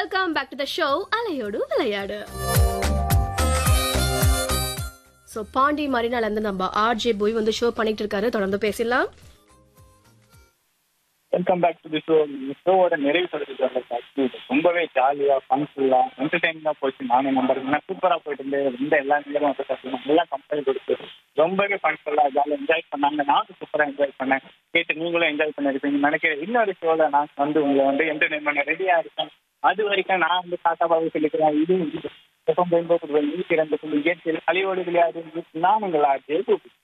welcome back to the show அலையோடு விளையாடு so Pandi மரினால இருந்து நம்ம ஆர்ஜே போய் வந்து ஷோ பண்ணிட்டு இருக்காரு தொடர்ந்து பேசலாம் welcome back to the show ஷோவோட நிறைவு சொல்றதுக்கு வந்து actually இது ரொம்பவே ஜாலியா ஃபன்ஃபுல்லா என்டர்டைனிங்கா போச்சு நானும் நம்புறேன் சூப்பரா போயிட்டு இருந்து இந்த எல்லா நேரம் வந்து பார்த்தீங்கன்னா நல்லா கம்பெனி கொடுத்து ரொம்பவே ஃபன்ஃபுல்லா ஜாலியா என்ஜாய் பண்ணாங்க நானும் சூப்பரா என்ஜாய் பண்ணேன் கேட்டு நீங்களும் என்ஜாய் பண்ணிருப்பீங்க நினைக்கிறேன் இன்னொரு ஷோல நான் வந்து உங்களை வந்து என்டர்டைன் பண்ண ரெடியா இருக்கேன் அது வரைக்கும் நான் வந்து தாத்தா பாபு சொல்லிக்கிறேன் இது எப்போ நூற்றி ரெண்டு புள்ளி எட்டில் அழிவோடு விளையாடு நான் உங்கள் ஆர்ஜே கூப்பிட்டு